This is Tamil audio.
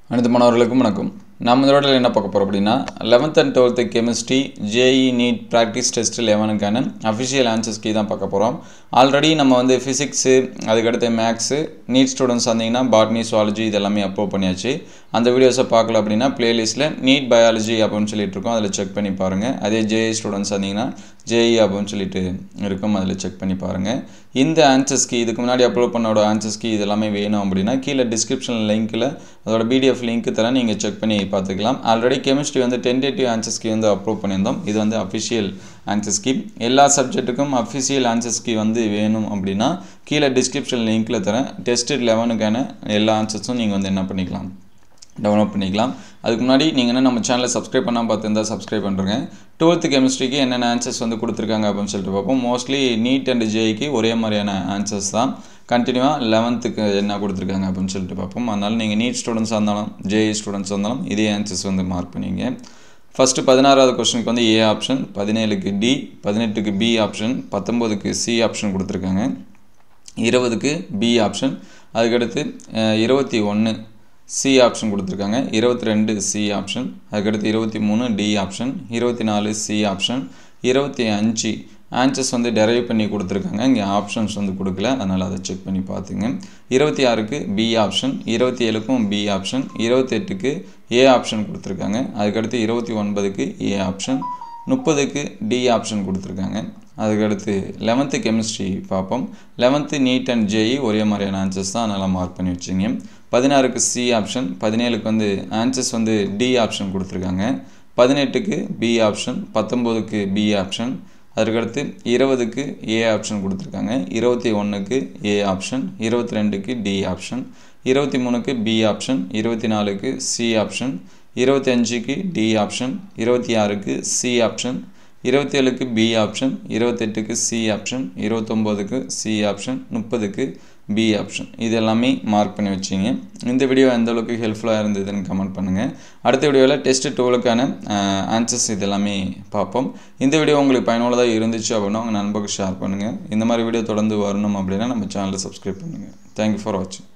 அனைத்து மாணவர்களுக்கும் வணக்கம் நம்ம இதோட என்ன பார்க்க போகிறோம் அப்படின்னா eleventh and twelfth chemistry JEE NEET practice test லெவனுக்கான அஃபிஷியல் ஆன்சர்ஸ் கீ தான் பார்க்க போகிறோம் ஆல்ரெடி நம்ம வந்து ஃபிசிக்ஸு அதுக்கடுத்து மேக்ஸு நீட் ஸ்டூடெண்ட்ஸ் வந்தீங்கன்னா பாட்னி சுவாலஜி இதெல்லாமே அப்லோட் பண்ணியாச்சு அந்த வீடியோஸை பார்க்கல அப்படின்னா பிளேலிஸ்ட்டில் நீட் பயாலஜி அப்படின்னு சொல்லிட்டு இருக்கோம் அதில் செக் பண்ணி பாருங்கள் அதே ஜேஇ ஸ்டூடெண்ட்ஸ் வந்தீங்கன்னா ஜேஇ அப்படின்னு சொல்லிட்டு இருக்கும் அதில் செக் பண்ணி பாருங்கள் இந்த ஆன்சர்ஸ்க்கு இதுக்கு முன்னாடி அப்லோட் பண்ணோட ஆன்சர்ஸ்க்கு இது எல்லாமே வேணும் அப்படின்னா கீழே டிஸ்கிரிப்ஷன் லிங்க்கில் அதோட பிடிஎஃப் லிங்க் தரேன் நீங்கள் செக் பண்ணி பார்த்துக்கலாம் ஆல்ரெடி கெமிஸ்ட்ரி வந்து டென்டேட்டிவ் ஆன்சர்ஸ்க்கு வந்து அப்லோட் பண்ணியிருந்தோம் இது வந்து அஃபிஷியல் ஆன்சர் ஸ்கீம் எல்லா சப்ஜெக்ட்டுக்கும் அஃபிஷியல் ஆன்சர் ஸ்கீம் வந்து வேணும் அப்படின்னா கீழே டிஸ்கிரிப்ஷன் லிங்க்கில் தரேன் டெஸ்ட் லெவனுக்கான எல்லா ஆன்சர்ஸும் நீங்கள் வந்து என்ன பண்ணிக்கலாம் டவுன்லோட் பண்ணிக்கலாம் அதுக்கு முன்னாடி நீங்கள் என்ன நம்ம சேனலை சப்ஸ்கிரைப் பண்ணால் பார்த்துருந்தா சப்ஸ்கிரைப் பண்ணுறேங்க டுவெல்த்து கெமிஸ்ட்ரிக்கு என்னென்ன ஆன்சர்ஸ் வந்து கொடுத்துருக்காங்க அப்படின்னு சொல்லிட்டு பார்ப்போம் மோஸ்ட்லி நீட் அண்ட் ஜேஇக்கு ஒரே மாதிரியான ஆன்சர்ஸ் தான் கண்டினியூவாக லெவன்த்துக்கு என்ன கொடுத்துருக்காங்க அப்படின்னு சொல்லிட்டு பார்ப்போம் அதனால் நீங்கள் நீட் ஸ்டூடெண்ட்ஸாக இருந்தாலும் ஜேஇ ஸ்டூடெண்ட்ஸாக இருந்தாலும் இதே ஆன்சர்ஸ் வந்து மார்க் பண்ணிங்க ஃபஸ்ட்டு பதினாறாவது கொஸ்டினுக்கு வந்து ஏ ஆப்ஷன் பதினேழுக்கு டி பதினெட்டுக்கு பி ஆப்ஷன் பத்தொம்போதுக்கு சி ஆப்ஷன் கொடுத்துருக்காங்க இருபதுக்கு பி ஆப்ஷன் அதுக்கடுத்து இருபத்தி ஒன்று சி ஆப்ஷன் கொடுத்துருக்காங்க இருபத்தி ரெண்டு சி ஆப்ஷன் அதுக்கடுத்து இருபத்தி மூணு டி ஆப்ஷன் இருபத்தி நாலு சி ஆப்ஷன் இருபத்தி அஞ்சு ஆன்சர்ஸ் வந்து டெரைவ் பண்ணி கொடுத்துருக்காங்க இங்கே ஆப்ஷன்ஸ் வந்து கொடுக்கல அதனால் அதை செக் பண்ணி பார்த்துங்க இருபத்தி ஆறுக்கு பி ஆப்ஷன் இருபத்தி ஏழுக்கும் பி ஆப்ஷன் இருபத்தெட்டுக்கு ஏ ஆப்ஷன் கொடுத்துருக்காங்க அதுக்கடுத்து இருபத்தி ஒன்பதுக்கு ஏ ஆப்ஷன் முப்பதுக்கு டி ஆப்ஷன் கொடுத்துருக்காங்க அதுக்கடுத்து லெவன்த்து கெமிஸ்ட்ரி பார்ப்போம் லெவன்த்து நீட் அண்ட் ஜேஇ ஒரே மாதிரியான ஆன்சர்ஸ் தான் அதனால் மார்க் பண்ணி வச்சிங்க பதினாறுக்கு சி ஆப்ஷன் பதினேழுக்கு வந்து ஆன்சர்ஸ் வந்து டி ஆப்ஷன் கொடுத்துருக்காங்க பதினெட்டுக்கு பி ஆப்ஷன் பத்தொம்போதுக்கு பி ஆப்ஷன் அதுக்கடுத்து இருபதுக்கு ஏ ஆப்ஷன் கொடுத்துருக்காங்க இருபத்தி ஒன்றுக்கு ஏ ஆப்ஷன் இருபத்தி ரெண்டுக்கு டி ஆப்ஷன் இருபத்தி மூணுக்கு பி ஆப்ஷன் இருபத்தி நாலுக்கு சி ஆப்ஷன் இருபத்தி அஞ்சுக்கு டி ஆப்ஷன் இருபத்தி ஆறுக்கு சி ஆப்ஷன் இருபத்தேழுக்கு பி ஆப்ஷன் இருபத்தெட்டுக்கு சி ஆப்ஷன் இருபத்தொம்போதுக்கு சி ஆப்ஷன் முப்பதுக்கு பி ஆப்ஷன் இது எல்லாமே மார்க் பண்ணி வச்சிங்க இந்த வீடியோ எந்த அளவுக்கு ஹெல்ப்ஃபுல்லாக இருந்ததுன்னு கமெண்ட் பண்ணுங்கள் அடுத்த வீடியோவில் டெஸ்ட் டூலுக்கான ஆன்சர்ஸ் இது எல்லாமே பார்ப்போம் இந்த வீடியோ உங்களுக்கு பயனுள்ளதாக இருந்துச்சு அப்படின்னா உங்கள் நண்பருக்கு ஷேர் பண்ணுங்கள் இந்த மாதிரி வீடியோ தொடர்ந்து வரணும் அப்படின்னா நம்ம சேனலை சப்ஸ்கிரைப் பண்ணுங்கள் தேங்க்யூ ஃபார் வாட்சிங்